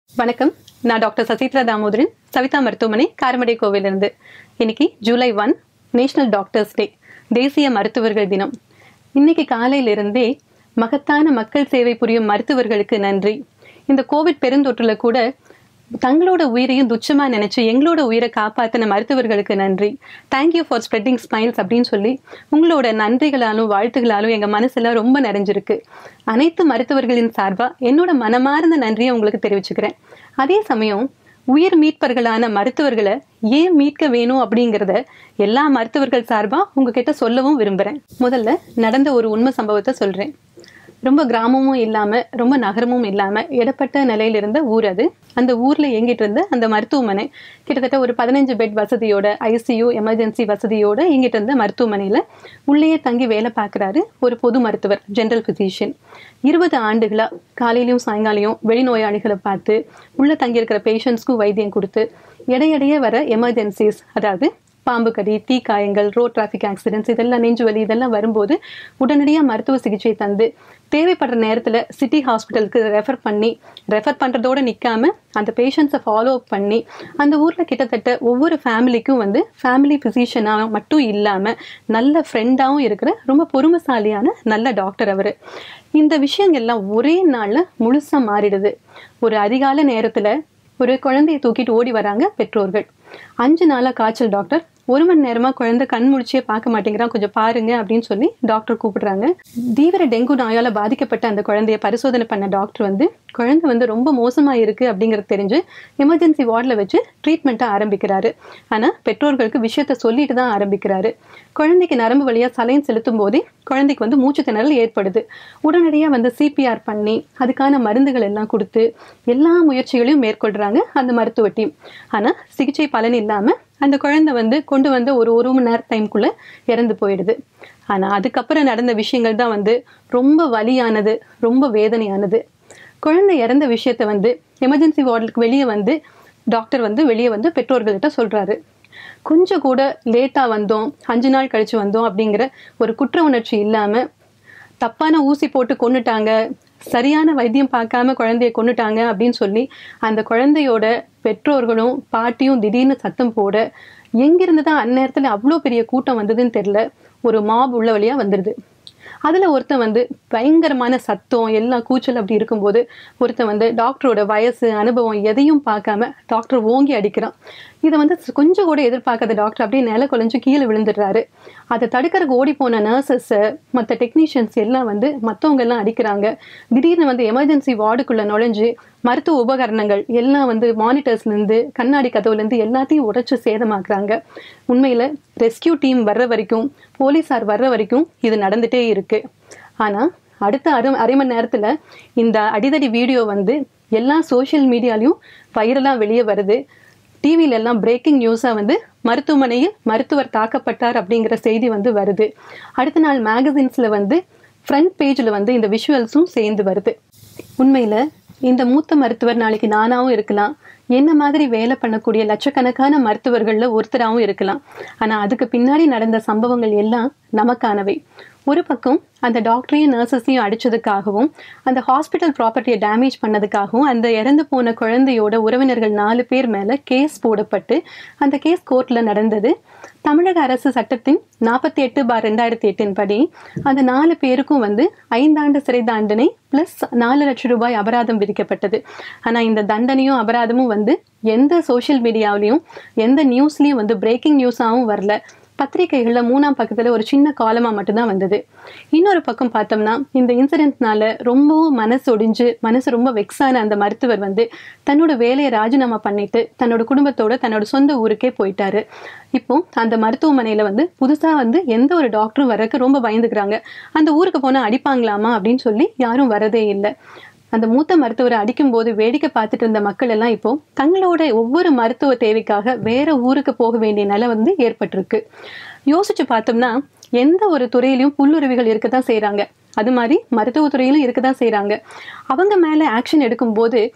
வணக்கம் நான் டாக்டர் சசித்ரா தாமோதரன் சவிதா மருத்துவமனை காரமடை கோவிலிருந்து இன்னைக்கு July one national doctors day தேசிய மருத்துவர்கள் தினம் இன்னைக்கு காலையிலிருந்தே மகத்தான மக்கள் சேவை புரியும் மருத்துவர்களுக்கு நன்றி இந்த கோவிட் பெருந்தொற்றுல கூட தங்களோட உயிரையும் துச்சமா நினைச்சு எங்களோட உயிரை காப்பாத்தின மருத்துவர்களுக்கு நன்றி தேங்க்யூ ஃபார் ஸ்ப்ரெட்டிங் ஸ்மைல்ஸ் அப்படின்னு சொல்லி உங்களோட நன்றிகளாலும் வாழ்த்துகளாலும் எங்க மனசுல ரொம்ப நிறைஞ்சிருக்கு அனைத்து மருத்துவர்களின் சார்பா என்னோட மனமார்ந்த நன்றியை உங்களுக்கு தெரிவிச்சுக்கிறேன் அதே சமயம் உயிர் மீட்பர்களான மருத்துவர்களை ஏன் மீட்க வேணும் அப்படிங்கிறத எல்லா மருத்துவர்கள் சார்பா உங்ககிட்ட சொல்லவும் விரும்புறேன் முதல்ல நடந்த ஒரு உண்மை சம்பவத்தை சொல்றேன் ரொம்ப கிராமமும் இல்லாம ரொம்ப நகரமும் இல்லாம இடப்பட்ட நிலையில இருந்த ஊர் அது அந்த ஊர்ல இயங்கிட்டு இருந்த அந்த மருத்துவமனை கிட்டத்தட்ட ஒரு பதினஞ்சு பெட் வசதியோட ஐசியூ எமர்ஜென்சி வசதியோட இயங்கிட்டு இருந்த மருத்துவமனையில உள்ளேயே தங்கி வேலை பார்க்கறாரு ஒரு பொது மருத்துவர் ஜெனரல் பிசிஷியன் இருபது ஆண்டுகளா காலையிலயும் சாயங்காலையும் வெளிநோயாளிகளை பார்த்து உள்ள தங்கியிருக்கிற பேஷண்ட்ஸ்க்கும் வைத்தியம் கொடுத்து இடையிடையே வர எமர்ஜென்சிஸ் அதாவது பாம்பு கடி தீக்காயங்கள் ரோட் டிராஃபிக் ஆக்சிடென்ட்ஸ் இதெல்லாம் நெஞ்சு வலி இதெல்லாம் வரும்போது உடனடியாக மருத்துவ சிகிச்சை தந்து தேவைப்படுற நேரத்தில் சிட்டி ஹாஸ்பிட்டலுக்கு ரெஃபர் பண்ணி ரெஃபர் பண்ணுறதோடு நிற்காம அந்த பேஷண்ட்ஸை ஃபாலோ அப் பண்ணி அந்த ஊரில் கிட்டத்தட்ட ஒவ்வொரு ஃபேமிலிக்கும் வந்து ஃபேமிலி ஃபிசிஷியனாக மட்டும் இல்லாமல் நல்ல ஃப்ரெண்டாகவும் இருக்கிற ரொம்ப பொறுமைசாலியான நல்ல டாக்டர் அவர் இந்த விஷயங்கள்லாம் ஒரே நாளில் முழுசாக மாறிடுது ஒரு அதிகால நேரத்தில் ஒரு குழந்தையை தூக்கிட்டு ஓடி வராங்க பெற்றோர்கள் அஞ்சு நாளா காய்ச்சல் டாக்டர் ஒரு மணி நேரமா குழந்தை கண் முழிச்சே பார்க்க மாட்டேங்கிறான் கொஞ்சம் பாருங்க அப்படின்னு சொல்லி டாக்டர் கூப்பிடுறாங்க தீவிர டெங்கு நோயால பாதிக்கப்பட்ட அந்த குழந்தைய பரிசோதனை பண்ண டாக்டர் வந்து குழந்தை வந்து ரொம்ப மோசமா இருக்கு அப்படிங்கறது தெரிஞ்சு எமர்ஜென்சி வார்டில் வச்சு ட்ரீட்மெண்ட்டை ஆரம்பிக்கிறாரு ஆனா பெற்றோர்களுக்கு விஷயத்த சொல்லிட்டு தான் ஆரம்பிக்கிறாரு குழந்தைக்கு நரம்பு வழியா சலைன் செலுத்தும் போதே குழந்தைக்கு வந்து மூச்சு திணறல் ஏற்படுது உடனடியாக வந்து சிபிஆர் பண்ணி அதுக்கான மருந்துகள் எல்லாம் கொடுத்து எல்லா முயற்சிகளையும் மேற்கொள்றாங்க அந்த மருத்துவ டீம் ஆனா சிகிச்சை பலன் இல்லாம அந்த குழந்தை வந்து கொண்டு வந்து ஒரு ஒரு மணி நேரம் டைம்குள்ள இறந்து போயிடுது ஆனா அதுக்கப்புறம் நடந்த விஷயங்கள் தான் வந்து ரொம்ப வலியானது ரொம்ப வேதனையானது குழந்தை இறந்த விஷயத்த வந்து எமர்ஜென்சி வார்டுக்கு வெளியே வந்து டாக்டர் வந்து வெளியே வந்து பெற்றோர்கள்கிட்ட சொல்றாரு கொஞ்சம் கூட லேட்டா வந்தோம் அஞ்சு நாள் கழிச்சு வந்தோம் அப்படிங்கிற ஒரு குற்ற உணர்ச்சி இல்லாம தப்பான ஊசி போட்டு கொன்னுட்டாங்க சரியான வைத்தியம் பார்க்காம குழந்தைய கொன்னுட்டாங்க அப்படின்னு சொல்லி அந்த குழந்தையோட பெற்றோர்களும் பாட்டியும் திடீர்னு சத்தம் போட எங்கிருந்து தான் அந்நேரத்தில் அவ்வளோ பெரிய கூட்டம் வந்ததுன்னு தெரில ஒரு மாப் உள்ள வழியா வந்துடுது அதுல ஒருத்தன் வந்து பயங்கரமான சத்தம் எல்லாம் கூச்சல் அப்படி இருக்கும்போது ஒருத்தன் வந்து டாக்டரோட வயசு அனுபவம் எதையும் பார்க்காம டாக்டர் ஓங்கி அடிக்கிறான் இதை வந்து கொஞ்சம் கூட எதிர்பார்க்காத டாக்டர் அப்படியே நில குலைஞ்சு கீழே விழுந்துடுறாரு அதை தடுக்கிறதுக்கு ஓடி போன நர்சஸ் மற்ற டெக்னீஷியன்ஸ் எல்லாம் வந்து மற்றவங்க எல்லாம் அடிக்கிறாங்க திடீர்னு வந்து எமர்ஜென்சி வார்டுக்குள்ள நுழைஞ்சு மருத்துவ உபகரணங்கள் எல்லாம் வந்து மானிட்டர்ஸ்ல இருந்து கண்ணாடி கதவுல இருந்து எல்லாத்தையும் உடைச்சு சேதமாக்குறாங்க உண்மையில ரெஸ்கியூ டீம் வர்ற வரைக்கும் போலீசார் வர்ற வரைக்கும் இது நடந்துட்டே இருக்கு ஆனா அடுத்த அரை அரை மணி நேரத்துல இந்த அடிதடி வீடியோ வந்து எல்லா சோஷியல் மீடியாலையும் வைரலா வெளியே வருது டிவியில எல்லாம் பிரேக்கிங் நியூஸா வந்து மருத்துவமனையில் மருத்துவர் தாக்கப்பட்டார் அப்படிங்கிற செய்தி வந்து வருது அடுத்த நாள் மேகசின்ஸ்ல வந்து ஃப்ரண்ட் பேஜ்ல வந்து இந்த விஷுவல்ஸும் சேர்ந்து வருது உண்மையில இந்த மூத்த மருத்துவர் நாளைக்கு நானாவும் இருக்கலாம் என்ன மாதிரி வேலை பண்ணக்கூடிய லட்சக்கணக்கான மருத்துவர்கள்ல ஒருத்தராகவும் இருக்கலாம் ஆனா அதுக்கு பின்னாடி நடந்த சம்பவங்கள் எல்லாம் நமக்கானவை ஒரு பக்கம் அந்த டாக்டரையும் நர்சஸையும் அடிச்சதுக்காகவும் அந்த ஹாஸ்பிட்டல் ப்ராப்பர்ட்டியை டேமேஜ் பண்ணதுக்காகவும் அந்த இறந்து போன குழந்தையோட உறவினர்கள் நாலு பேர் மேல கேஸ் போடப்பட்டு அந்த கேஸ் கோர்ட்ல நடந்தது தமிழக அரசு சட்டத்தின் நாற்பத்தி எட்டு பார் ரெண்டாயிரத்தி எட்டின் படி அந்த நாலு பேருக்கும் வந்து ஐந்தாண்டு சிறை தண்டனை பிளஸ் நாலு லட்சம் ரூபாய் அபராதம் விதிக்கப்பட்டது ஆனா இந்த தண்டனையும் அபராதமும் வந்து எந்த சோஷியல் மீடியாவிலையும் எந்த நியூஸ்லயும் வந்து பிரேக்கிங் நியூஸாகவும் வரல பத்திரிகைகளில் மூணாம் பக்கத்தில் ஒரு சின்ன காலமாக மட்டும்தான் வந்தது இன்னொரு பக்கம் பார்த்தோம்னா இந்த இன்சிடென்ட்னால ரொம்பவும் மனசு ஒடிஞ்சு மனசு ரொம்ப வெக்ஸான அந்த மருத்துவர் வந்து தன்னோட வேலையை ராஜினாமா பண்ணிட்டு தன்னோட குடும்பத்தோட தன்னோட சொந்த ஊருக்கே போயிட்டாரு இப்போ அந்த மருத்துவமனையில வந்து புதுசா வந்து எந்த ஒரு டாக்டரும் வர்றதுக்கு ரொம்ப பயந்துக்கிறாங்க அந்த ஊருக்கு போனா அடிப்பாங்களாமா அப்படின்னு சொல்லி யாரும் வரதே இல்லை அந்த மூத்த மருத்துவரை அடிக்கும் போது வேடிக்கை பார்த்துட்டு இருந்த மக்கள் எல்லாம் இப்போ தங்களோட ஒவ்வொரு மருத்துவ தேவைக்காக வேற ஊருக்கு போக வேண்டிய நிலை வந்து ஏற்பட்டிருக்கு யோசிச்சு பார்த்தோம்னா எந்த ஒரு துறையிலையும் புல்லுருவிகள் இருக்கத்தான் செய்யறாங்க அது மாதிரி மருத்துவத்துறையிலும் இருக்கதான் செய்யறாங்க அவங்க மேல ஆக்ஷன் எடுக்கும்போது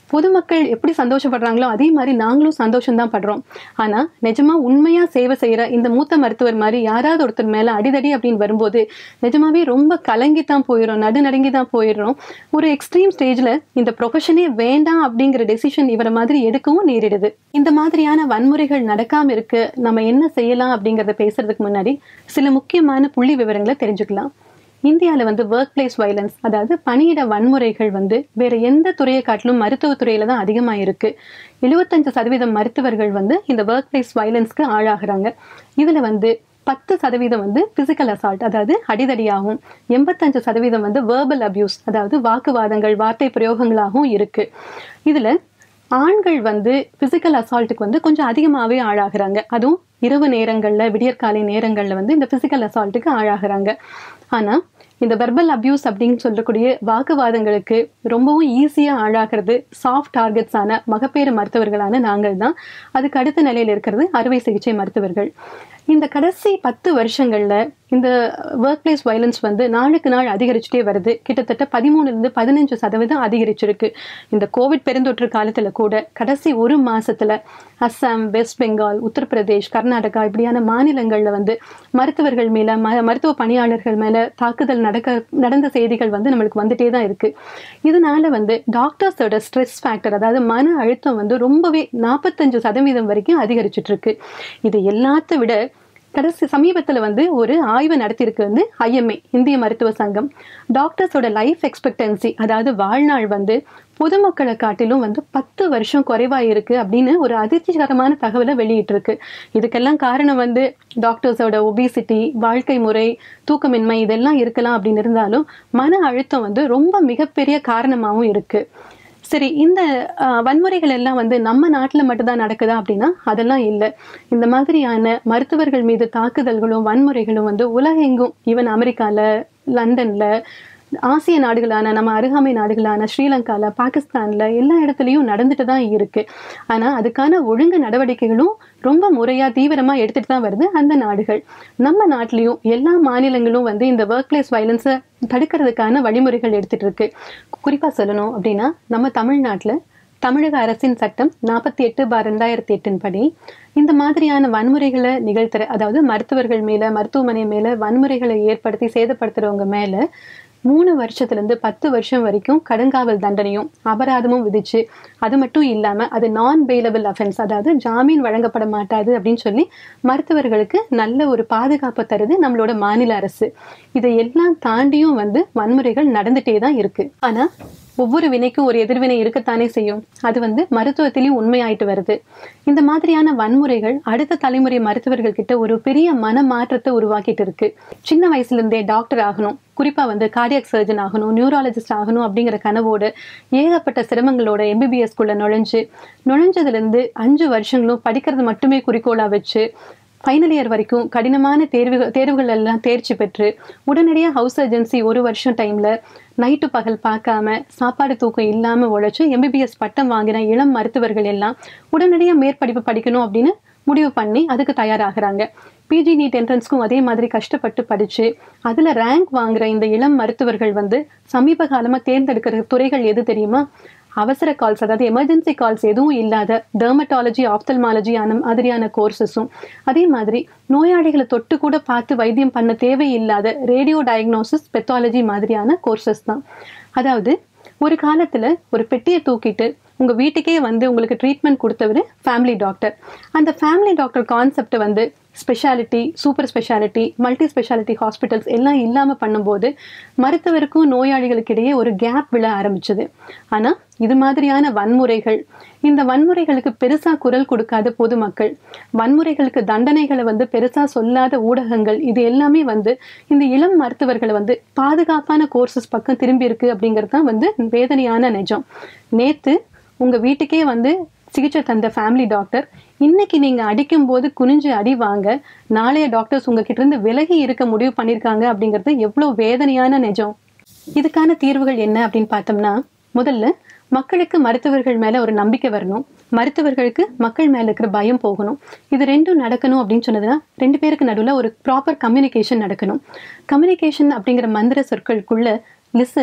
பொதுமக்கள் எப்படி சந்தோஷப்படுறாங்களோ அதே மாதிரி நாங்களும் சந்தோஷம் தான் படுறோம் ஆனா நிஜமா உண்மையா சேவை செய்யற இந்த மூத்த மருத்துவர் மாதிரி யாராவது ஒருத்தர் மேல அடிதடி அப்படின்னு வரும்போது நிஜமாவே ரொம்ப கலங்கி தான் போயிடும் நடுநடுங்கி தான் போயிடுறோம் ஒரு எக்ஸ்ட்ரீம் ஸ்டேஜ்ல இந்த ப்ரொஃபஷனே வேண்டாம் அப்படிங்கிற டெசிஷன் இவரை மாதிரி எடுக்கவும் நேரிடுது இந்த மாதிரியான வன்முறைகள் நடக்காம இருக்கு நம்ம என்ன செய்யலாம் அப்படிங்கறத பேசுறதுக்கு முன்னாடி சில முக்கியமான புள்ளி விவரங்களை தெரிஞ்சுக்கலாம் இந்தியாவில் வந்து ஒர்க் பிளேஸ் வைலன்ஸ் அதாவது பணியிட வன்முறைகள் வந்து வேற எந்த துறையை காட்டிலும் மருத்துவத்துறையில தான் அதிகமாக இருக்கு எழுபத்தஞ்சு சதவீதம் மருத்துவர்கள் வந்து இந்த ஒர்க் பிளேஸ் வைலன்ஸ்க்கு ஆளாகிறாங்க இதுல வந்து பத்து சதவீதம் வந்து பிசிக்கல் அசால்ட் அதாவது அடிதடியாகவும் எண்பத்தஞ்சு சதவீதம் வந்து வேர்பல் அபியூஸ் அதாவது வாக்குவாதங்கள் வார்த்தை பிரயோகங்களாகவும் இருக்கு இதுல ஆண்கள் வந்து பிசிக்கல் அசால்ட்டுக்கு வந்து கொஞ்சம் அதிகமாகவே ஆளாகிறாங்க அதுவும் இரவு நேரங்களில் விடியற்காலை நேரங்களில் வந்து இந்த பிசிக்கல் அசால்ட்டுக்கு ஆளாகிறாங்க ஆனால் இந்த வெர்பல் அபியூஸ் அப்படின்னு சொல்லக்கூடிய வாக்குவாதங்களுக்கு ரொம்பவும் ஈஸியாக ஆளாகிறது சாஃப்ட் டார்கெட்ஸான மகப்பேறு மருத்துவர்களான நாங்கள் தான் அதுக்கு அடுத்த நிலையில் இருக்கிறது அறுவை சிகிச்சை மருத்துவர்கள் இந்த கடைசி பத்து வருஷங்கள்ல இந்த ஒர்க் பிளேஸ் வயலன்ஸ் வந்து நாளுக்கு நாள் அதிகரிச்சுட்டே வருது கிட்டத்தட்ட பதிமூணுலேருந்து பதினஞ்சு சதவீதம் அதிகரிச்சிருக்கு இந்த கோவிட் பெருந்தொற்று காலத்துல கூட கடைசி ஒரு மாசத்துல அஸ்ஸாம் வெஸ்ட் பெங்கால் உத்தரப்பிரதேஷ் கர்நாடகா இப்படியான மாநிலங்கள்ல வந்து மருத்துவர்கள் மேல ம மருத்துவ பணியாளர்கள் மேல தாக்குதல் நடக்க நடந்த செய்திகள் வந்து நம்மளுக்கு வந்துட்டே தான் இருக்கு இதனால வந்து டாக்டர்ஸோட ஸ்ட்ரெஸ் ஃபேக்டர் அதாவது மன அழுத்தம் வந்து ரொம்பவே நாற்பத்தஞ்சு சதவீதம் வரைக்கும் அதிகரிச்சிட்டு இருக்கு இது எல்லாத்த விட கடைசி சமீபத்தில் வந்து ஒரு ஆய்வு நடத்தியிருக்கு வந்து ஐஎம்ஏ இந்திய மருத்துவ சங்கம் டாக்டர்ஸோட லைஃப் எக்ஸ்பெக்டன்சி அதாவது வாழ்நாள் வந்து பொதுமக்களை காட்டிலும் வந்து பத்து வருஷம் குறைவா இருக்கு அப்படின்னு ஒரு அதிர்ச்சிகரமான தகவலை வெளியிட்டிருக்கு இதுக்கெல்லாம் காரணம் வந்து டாக்டர்ஸோட ஒபிசிட்டி வாழ்க்கை முறை தூக்கமின்மை இதெல்லாம் இருக்கலாம் அப்படின்னு இருந்தாலும் மன அழுத்தம் வந்து ரொம்ப மிகப்பெரிய காரணமாகவும் இருக்கு சரி இந்த வன்முறைகள் எல்லாம் வந்து நம்ம நாட்டில் மட்டும்தான் நடக்குதா அப்படின்னா அதெல்லாம் இல்லை இந்த மாதிரியான மருத்துவர்கள் மீது தாக்குதல்களும் வன்முறைகளும் வந்து உலகெங்கும் ஈவன் அமெரிக்காவில் லண்டனில் ஆசிய நாடுகளான நம்ம அருகாமை நாடுகளான ஸ்ரீலங்கால பாகிஸ்தான்ல எல்லா இடத்துலையும் நடந்துட்டு தான் இருக்கு ஆனா அதுக்கான ஒழுங்கு நடவடிக்கைகளும் ரொம்ப முறையா தீவிரமா எடுத்துட்டு தான் வருது அந்த நாடுகள் நம்ம நாட்டிலையும் எல்லா மாநிலங்களும் வந்து இந்த ஒர்க் பிளேஸ் வயலன்ஸை தடுக்கிறதுக்கான வழிமுறைகள் எடுத்துட்டு இருக்கு குறிப்பா சொல்லணும் அப்படின்னா நம்ம தமிழ்நாட்டில் தமிழக அரசின் சட்டம் நாற்பத்தி எட்டு பார் ரெண்டாயிரத்தி எட்டின் படி இந்த மாதிரியான வன்முறைகளை நிகழ்த்துற அதாவது மருத்துவர்கள் மேல மருத்துவமனை மேல வன்முறைகளை ஏற்படுத்தி சேதப்படுத்துறவங்க மேல மூணு வருஷத்துல இருந்து பத்து வருஷம் வரைக்கும் கடுங்காவல் தண்டனையும் அபராதமும் விதிச்சு அது மட்டும் இல்லாம அது நான் பெயிலபிள் அஃபென்ஸ் அதாவது ஜாமீன் வழங்கப்பட மாட்டாது அப்படின்னு சொல்லி மருத்துவர்களுக்கு நல்ல ஒரு பாதுகாப்பு தருது நம்மளோட மாநில அரசு இதை எல்லாம் தாண்டியும் வந்து வன்முறைகள் நடந்துட்டே தான் இருக்கு ஆனா ஒவ்வொரு வினைக்கும் ஒரு எதிர்வினை இருக்கத்தானே செய்யும் அது வந்து மருத்துவத்திலையும் உண்மையாயிட்டு வருது இந்த மாதிரியான வன்முறைகள் அடுத்த தலைமுறை மருத்துவர்கள் கிட்ட ஒரு பெரிய மன மாற்றத்தை உருவாக்கிட்டு இருக்கு சின்ன வயசுல இருந்தே டாக்டர் ஆகணும் குறிப்பா வந்து கார்டியாக் சர்ஜன் ஆகணும் நியூராலஜிஸ்ட் ஆகணும் அப்படிங்கிற கனவோட ஏகப்பட்ட சிரமங்களோட எம்பிபிஎஸ் குள்ள நுழைஞ்சு நுழைஞ்சதுல இருந்து அஞ்சு வருஷங்களும் படிக்கிறது மட்டுமே குறிக்கோளா வச்சு ஃபைனல் இயர் வரைக்கும் கடினமான தேர்வுகள் தேர்வுகள் எல்லாம் தேர்ச்சி பெற்று உடனடியாக ஹவுஸ் சர்ஜன்சி ஒரு வருஷம் டைம்ல நைட்டு பகல் பார்க்காம சாப்பாடு தூக்கம் இல்லாம உழைச்சு எம்பிபிஎஸ் பட்டம் வாங்கின இளம் மருத்துவர்கள் எல்லாம் உடனடியாக மேற்படிப்பு படிக்கணும் அப்படின்னு முடிவு பண்ணி அதுக்கு தயாராகிறாங்க பிஜி நீட் என்ட்ரன்ஸ்க்கும் அதே மாதிரி கஷ்டப்பட்டு படிச்சு அதுல ரேங்க் வாங்குற இந்த இளம் மருத்துவர்கள் வந்து சமீப காலமா தேர்ந்தெடுக்கிற துறைகள் எது தெரியுமா அவசர கால்ஸ் அதாவது எமர்ஜென்சி கால்ஸ் எதுவும் இல்லாத டெர்மட்டாலஜி ஆப்தல்மாலஜி அந்த மாதிரியான கோர்சஸும் அதே மாதிரி நோயாளிகளை தொட்டு கூட பார்த்து வைத்தியம் பண்ண தேவையில்லாத ரேடியோ டயக்னோசிஸ் பெத்தாலஜி மாதிரியான கோர்சஸ் தான் அதாவது ஒரு காலத்துல ஒரு பெட்டியை தூக்கிட்டு உங்க வீட்டுக்கே வந்து உங்களுக்கு ட்ரீட்மெண்ட் கொடுத்தவர் ஃபேமிலி டாக்டர் அந்த ஃபேமிலி டாக்டர் கான்செப்ட் வந்து speciality super speciality multi speciality hospitals எல்லாம் இல்லாமல் பண்ணும்போது மருத்துவருக்கும் நோயாளிகளுக்கு இடையே ஒரு கேப் விழ ஆரம்பிச்சது ஆனால் இது மாதிரியான வன்முறைகள் இந்த வன்முறைகளுக்கு பெருசா குரல் கொடுக்காத பொதுமக்கள் வன்முறைகளுக்கு தண்டனைகளை வந்து பெருசா சொல்லாத ஊடகங்கள் இது எல்லாமே வந்து இந்த இளம் மருத்துவர்களை வந்து பாதுகாப்பான கோர்சஸ் பக்கம் திரும்பி இருக்கு அப்படிங்கிறது தான் வந்து வேதனையான நிஜம் நேத்து உங்க வீட்டுக்கே வந்து சிகிச்சை தந்த ஃபேமிலி டாக்டர் இன்னைக்கு நீங்க அடிக்கும் போது குனிஞ்சு அடி வாங்க நாளைய டாக்டர்ஸ் உங்ககிட்ட இருந்து விலகி இருக்க முடிவு பண்ணிருக்காங்க அப்படிங்கிறது எவ்வளவு வேதனையான நிஜம் இதுக்கான தீர்வுகள் என்ன அப்படின்னு பார்த்தோம்னா முதல்ல மக்களுக்கு மருத்துவர்கள் மேல ஒரு நம்பிக்கை வரணும் மருத்துவர்களுக்கு மக்கள் மேல இருக்கிற பயம் போகணும் இது ரெண்டும் நடக்கணும் அப்படின்னு சொன்னதுன்னா ரெண்டு பேருக்கு நடுவில் ஒரு ப்ராப்பர் கம்யூனிகேஷன் நடக்கணும் கம்யூனிகேஷன் அப்படிங்கிற மந்திர சொற்களுக்குள்ள லிசன்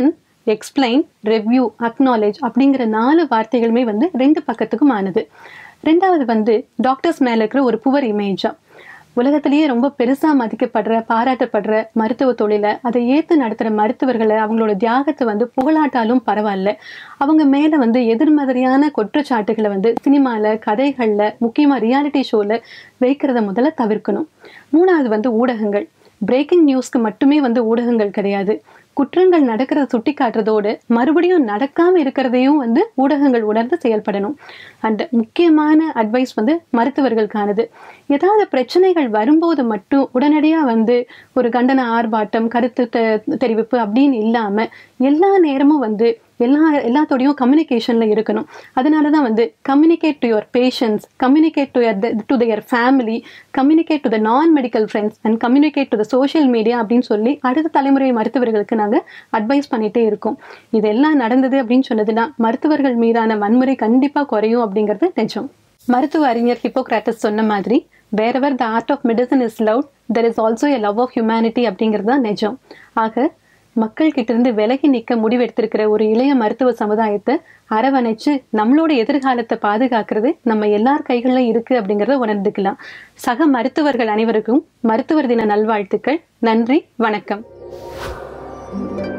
எக்ஸ்பிளைன் ரெவ்யூ அக்னாலேஜ் அப்படிங்கிற நாலு வார்த்தைகளுமே வந்து ரெண்டு பக்கத்துக்கும் ஆனது ரெண்டாவது வந்து டாக்டர்ஸ் மேல இருக்கிற ஒரு புவர் இமேஜா உலகத்திலேயே ரொம்ப பெருசா மதிக்கப்படுற பாராட்டப்படுற மருத்துவ தொழிலை அதை ஏத்து நடத்துற மருத்துவர்களை அவங்களோட தியாகத்தை வந்து புகழாட்டாலும் பரவாயில்ல அவங்க மேல வந்து எதிர்மறையான குற்றச்சாட்டுகளை வந்து சினிமால கதைகள்ல முக்கியமா ரியாலிட்டி ஷோல வைக்கிறத முதல்ல தவிர்க்கணும் மூணாவது வந்து ஊடகங்கள் பிரேக்கிங் நியூஸ்க்கு மட்டுமே வந்து ஊடகங்கள் கிடையாது குற்றங்கள் நடக்கிறத சுட்டி காட்டுறதோடு மறுபடியும் நடக்காம இருக்கிறதையும் வந்து ஊடகங்கள் உணர்ந்து செயல்படணும் அண்ட் முக்கியமான அட்வைஸ் வந்து மருத்துவர்களுக்கானது ஏதாவது பிரச்சனைகள் வரும்போது மட்டும் உடனடியா வந்து ஒரு கண்டன ஆர்ப்பாட்டம் கருத்து தெ- தெரிவிப்பு அப்படின்னு இல்லாம எல்லா நேரமும் வந்து எல்லா எல்லாத்தோடையும் கம்யூனிகேஷன்ல இருக்கணும் அதனால தான் வந்து communicate to your patients communicate to to their family communicate to the non medical friends and communicate to the social media அப்படின்னு சொல்லி அடுத்த தலைமுறை மருத்துவர்களுக்கு நாங்கள் அட்வைஸ் பண்ணிட்டே இருக்கோம் இதெல்லாம் நடந்தது அப்படின்னு சொன்னதுன்னா மருத்துவர்கள் மீதான வன்முறை கண்டிப்பாக குறையும் அப்படிங்கிறது நிஜம் மருத்துவ அறிஞர் ஹிப்போக்ராட்டஸ் சொன்ன மாதிரி wherever the art of medicine is love there is also a love of humanity அப்படிங்கிறது தான் நிஜம் ஆக மக்கள் கிட்ட இருந்து விலகி நிற்க முடிவெடுத்திருக்கிற ஒரு இளைய மருத்துவ சமுதாயத்தை அரவணைச்சு நம்மளோட எதிர்காலத்தை பாதுகாக்கிறது நம்ம எல்லார் கைகளில் இருக்கு அப்படிங்கறத உணர்ந்துக்கலாம் சக மருத்துவர்கள் அனைவருக்கும் மருத்துவர் தின நல்வாழ்த்துக்கள் நன்றி வணக்கம்